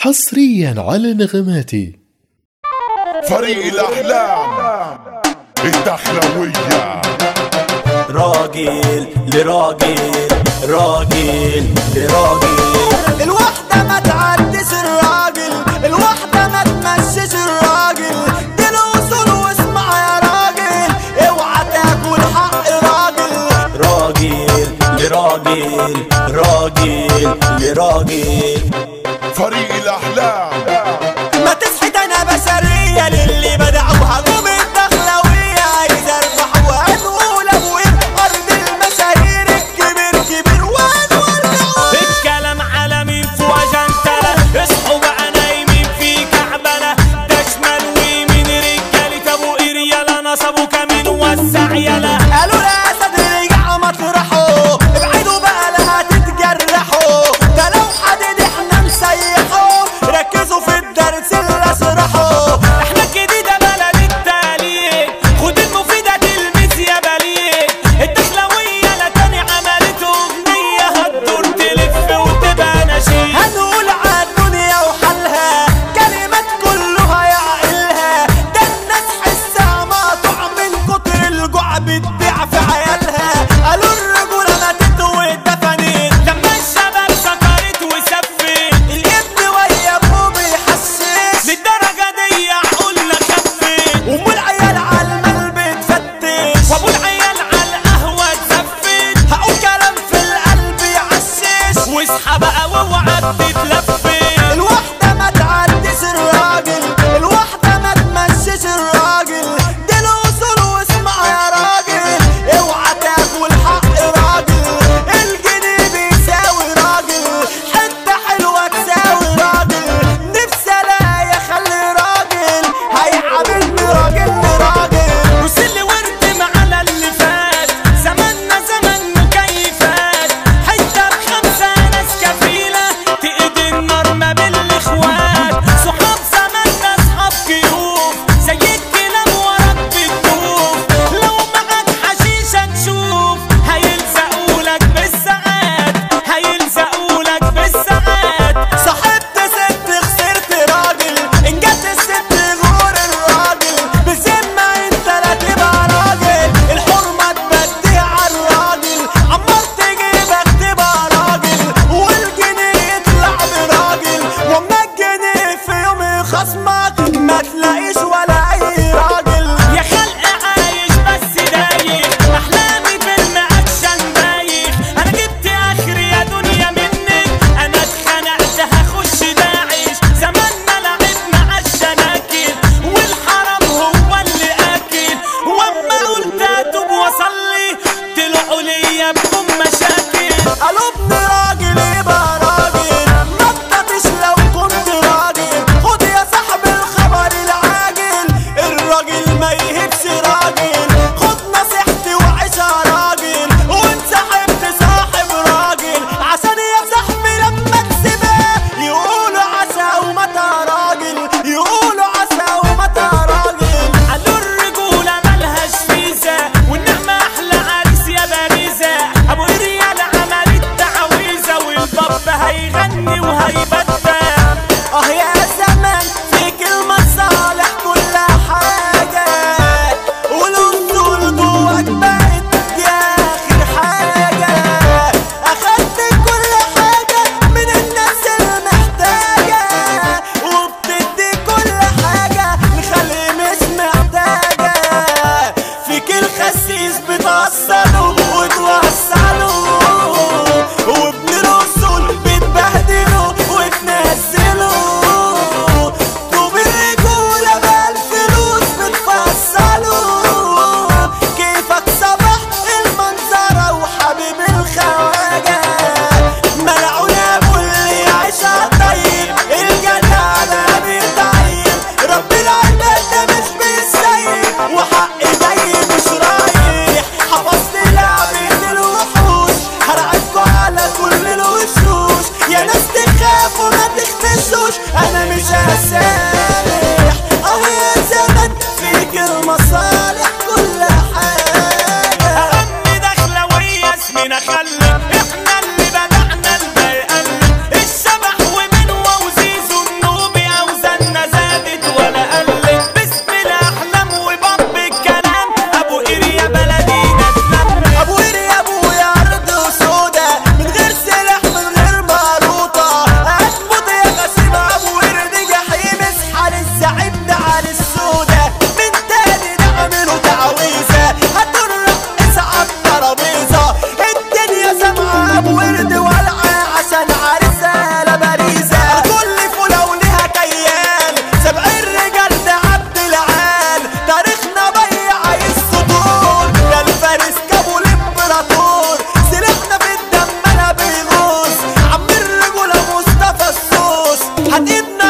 حصريا على نغماتي فريق الأحلام الدخلوية راجل لراجل راجل لراجل الوحدة ما تعديش الراجل الوحدة ما تمشيش الراجل دي الوصول واسمع يا راجل اوعى تاكل حق راجل راجل لراجل راجل لراجل فريق الأحلام ما تصحي ده انا بشرية للي بدعوا هجوم الدخلوية عايز اربح وهنقول ابويا ارض المشاهير الكبير كبير وهنقول الكلام على مين في وجنتلة اصحوا بقى نايمين في كعبلة ده شمال ويمين رجالة ابو قريالة نصبوا كمين وسع يلا قالوا لا اسد رجع مطرحه ابعدوا بقى لا هتتجرحوا ده لو حدد احنا نسيحه هتبنى